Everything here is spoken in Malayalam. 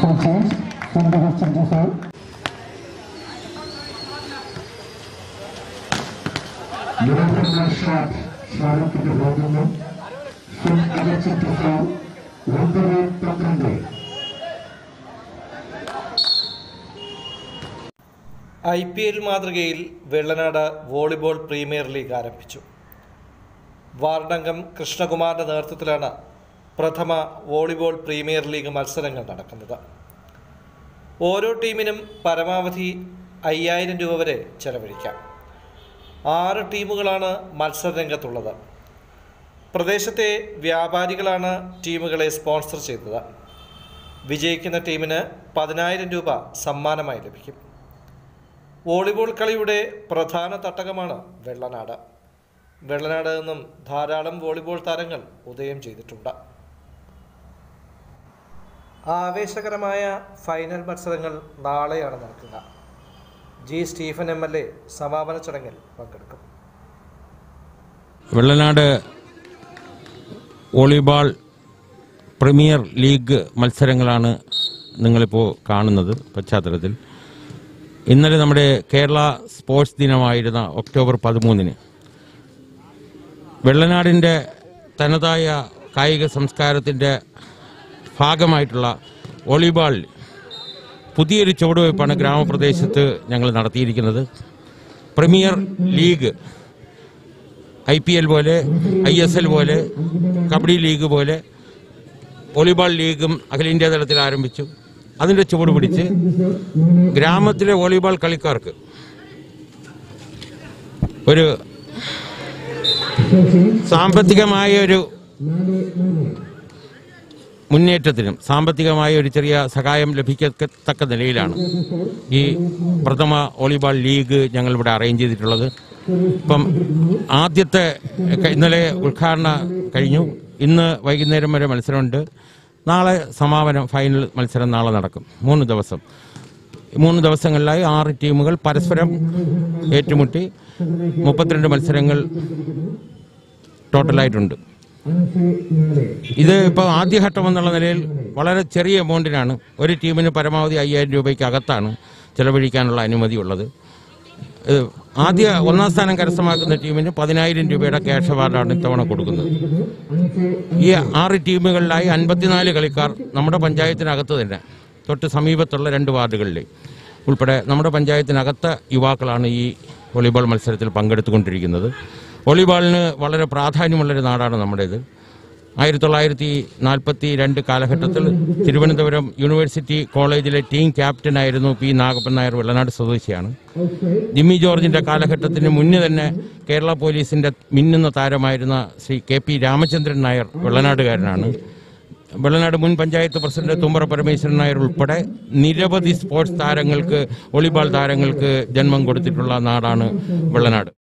Conference from the Western Reserve. യുവജന ഷാട്ട് ഷാരത്തിന്റെ പോകുന്നു ഫിൽ അകച്ചിട്ട് ഫൗൾ ഒമ്പത് പന്ത്രണ്ട് ഐ പി എൽ മാതൃകയിൽ വെള്ളനാട് വോളിബോൾ പ്രീമിയർ ലീഗ് ആരംഭിച്ചു വാർഡംഗം കൃഷ്ണകുമാറിൻ്റെ നേതൃത്വത്തിലാണ് പ്രഥമ വോളിബോൾ പ്രീമിയർ ലീഗ് മത്സരങ്ങൾ നടക്കുന്നത് ഓരോ ടീമിനും പരമാവധി അയ്യായിരം രൂപ വരെ ചെലവഴിക്കാം ആറ് ടീമുകളാണ് മത്സരരംഗത്തുള്ളത് പ്രദേശത്തെ വ്യാപാരികളാണ് ടീമുകളെ സ്പോൺസർ ചെയ്തത് വിജയിക്കുന്ന ടീമിന് പതിനായിരം രൂപ സമ്മാനമായി ലഭിക്കും വോളിബോൾ കളിയുടെ പ്രധാന തട്ടകമാണ് വെള്ളനാട് വെള്ളനാട് നിന്നും ധാരാളം വോളിബോൾ താരങ്ങൾ ഉദയം ചെയ്തിട്ടുണ്ട് ആവേശകരമായ ഫൈനൽ മത്സരങ്ങൾ നാളെയാണ് നടക്കുക G Stephen M L A സമാപന ചടങ്ങിൽ പങ്കെടുക്കും വെള്ളനാട് വോളിബോൾ പ്രീമിയർ ലീഗ് മത്സരങ്ങളാണ് നിങ്ങളിപ്പോൾ കാണുന്നത് പശ്ചാത്തലത്തിൽ ഇന്നലെ നമ്മുടെ കേരള സ്പോർട്സ് ദിനമായിരുന്ന ഒക്ടോബർ പതിമൂന്നിന് വെള്ളനാടിൻ്റെ തനതായ കായിക സംസ്കാരത്തിൻ്റെ ഭാഗമായിട്ടുള്ള വോളിബോൾ പുതിയൊരു ചുവടുവയ്പ്പാണ് ഗ്രാമപ്രദേശത്ത് ഞങ്ങൾ നടത്തിയിരിക്കുന്നത് premier league I P L പോലെ ഐ എസ് എൽ പോലെ കബഡി ലീഗ് പോലെ വോളിബോൾ ലീഗും അഖിലേന്ത്യാ തലത്തിൽ ആരംഭിച്ചു അതിൻ്റെ ചുവട് പിടിച്ച് ഗ്രാമത്തിലെ വോളിബോൾ കളിക്കാർക്ക് ഒരു സാമ്പത്തികമായ ഒരു മുന്നേറ്റത്തിനും സാമ്പത്തികമായ ഒരു ചെറിയ സഹായം ലഭിക്കത്തക്ക നിലയിലാണ് ഈ പ്രഥമ വോളിബോൾ ലീഗ് ഞങ്ങൾ ഇവിടെ അറേഞ്ച് ചെയ്തിട്ടുള്ളത് ഇപ്പം ആദ്യത്തെ ക- ഇന്നലെ ഉദ്ഘാടന കഴിഞ്ഞു ഇന്ന് വൈകുന്നേരം വരെ മത്സരമുണ്ട് നാളെ സമാപനം ഫൈനൽ മത്സരം നാളെ നടക്കും മൂന്ന് ദിവസം മൂന്ന് ദിവസങ്ങളിലായി ആറ് ടീമുകൾ പരസ്പരം ഏറ്റുമുട്ടി മുപ്പത്തിരണ്ട് മത്സരങ്ങൾ ടോട്ടലായിട്ടുണ്ട് ഇത് ഇപ്പോൾ ആദ്യഘട്ടം എന്നുള്ള നിലയിൽ വളരെ ചെറിയ എമൗണ്ടിനാണ് ഒരു ടീമിന് പരമാവധി അയ്യായിരം രൂപയ്ക്ക് അകത്താണ് ചെലവഴിക്കാനുള്ള അനുമതി ഉള്ളത് ഏഹ് ആദ്യ ഒന്നാം സ്ഥാനം കരസ്ഥമാക്കുന്ന ടീമിന് പതിനായിരം രൂപയുടെ ക്യാഷ് അവാർഡാണ് ഇത്തവണ കൊടുക്കുന്നത് ഈ ആറ് ടീമുകളിലായി അൻപത്തിനാല് കളിക്കാർ നമ്മുടെ പഞ്ചായത്തിനകത്ത് തന്നെ തൊട്ട് സമീപത്തുള്ള രണ്ട് വാർഡുകളിൽ ഉൾപ്പെടെ നമ്മുടെ പഞ്ചായത്തിനകത്ത യുവാക്കളാണ് ഈ വോളിബോൾ മത്സരത്തിൽ പങ്കെടുത്തുകൊണ്ടിരിക്കുന്നത് വോളിബോളിന് വളരെ പ്രാധാന്യമുള്ളൊരു നാടാണ് നമ്മുടേത് ആയിരത്തി തൊള്ളായിരത്തി നാൽപ്പത്തി രണ്ട് കാലഘട്ടത്തിൽ തിരുവനന്തപുരം യൂണിവേഴ്സിറ്റി കോളേജിലെ ടീം ക്യാപ്റ്റനായിരുന്നു പി നാഗപ്പൻ നായർ വെള്ളനാട് സ്വദേശിയാണ് ജിമ്മി ജോർജിന്റെ കാലഘട്ടത്തിന് മുന്നേ തന്നെ കേരള പോലീസിന്റെ മിന്നുന്ന താരമായിരുന്ന ശ്രീ കെ പി രാമചന്ദ്രൻ നായർ വെള്ളനാടുകാരനാണ് വെള്ളനാട് മുൻ പഞ്ചായത്ത് പ്രസിഡന്റ് തുമ്പറ പരമേശ്വരൻ നായർ ഉൾപ്പെടെ നിരവധി സ്പോർട്സ് താരങ്ങൾക്ക് വോളിബോൾ താരങ്ങൾക്ക് ജന്മം കൊടുത്തിട്ടുള്ള നാടാണ് വെള്ളനാട്